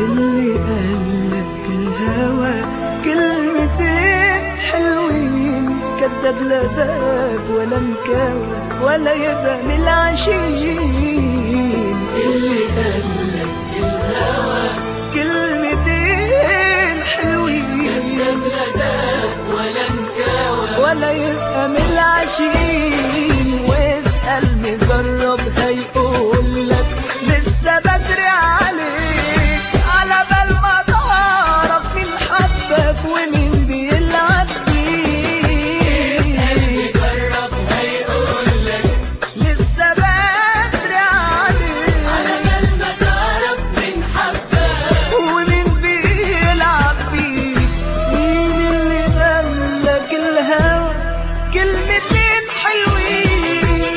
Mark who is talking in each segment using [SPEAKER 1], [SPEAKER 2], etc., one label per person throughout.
[SPEAKER 1] اللي قالك الهوى كلمتين حلوين كدب لا داب ولا مكاوى ولا يبقى من العشيين اللي قالك الهوى كلمتين حلوين كدب لا داب ولا مكاوى ولا يبقى من العشيين واسأل مجرب هيقول لك لسه بدري عليك على بال ما تعرف مين حبك ومين بيلعب بيك
[SPEAKER 2] جرب هيقول لك
[SPEAKER 1] لسه بدري عليك
[SPEAKER 2] على بال ما تعرف من حبك
[SPEAKER 1] ومين بيلعب بيك مين اللي قالك الهوى كلمتين حلوين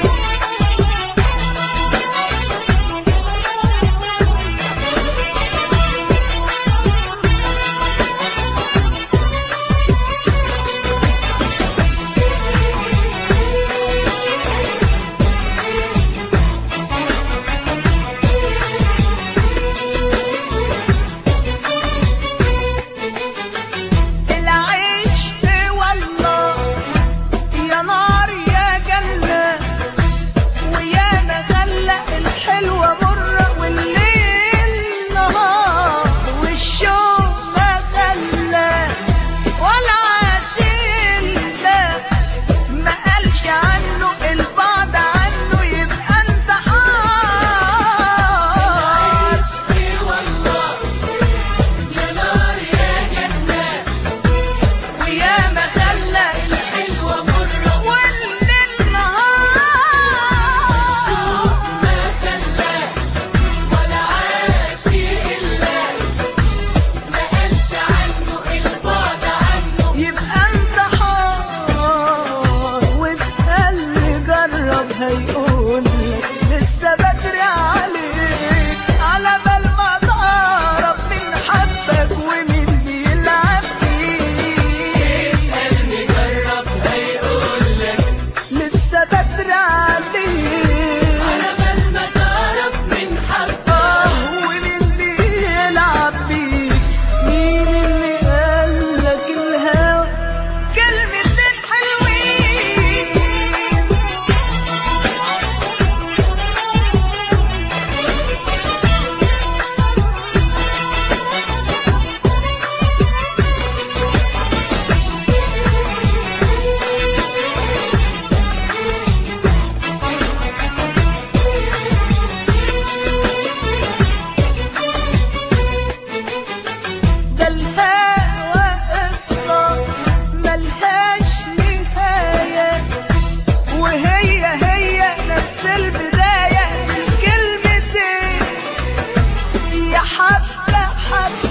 [SPEAKER 1] العيش والله يا نار يا جنة ويا ما خلق الحلوة مرة والليل نهار والشوق ما خلى ولا عاشلنا ما قالش عنه البعد عنه يبقى انت حار
[SPEAKER 2] عشقي والله يا نار يا جنة
[SPEAKER 1] ويا ما خلى
[SPEAKER 2] الحلوة مرة
[SPEAKER 1] والليل نهار
[SPEAKER 2] ما خلى ولا عاشي إلا ما قالش عنه البعد عنه
[SPEAKER 1] يبقى انت حار واسأل جرب هيقول لك لسه بدري عليك على بال ما تعرف مين حبك ومين بيلعب فيك
[SPEAKER 2] اسألني جرب هيقول لك
[SPEAKER 1] لسه بدري عليك
[SPEAKER 2] على بال ما تعرف من حبك
[SPEAKER 1] آه ومين بيلعب بيك مين اللي قالك الهوى كلمتين حلوين ده الهوى قصة ملهاش نهاية وهي هي نفس البداية الكلمتين يا حبة حبة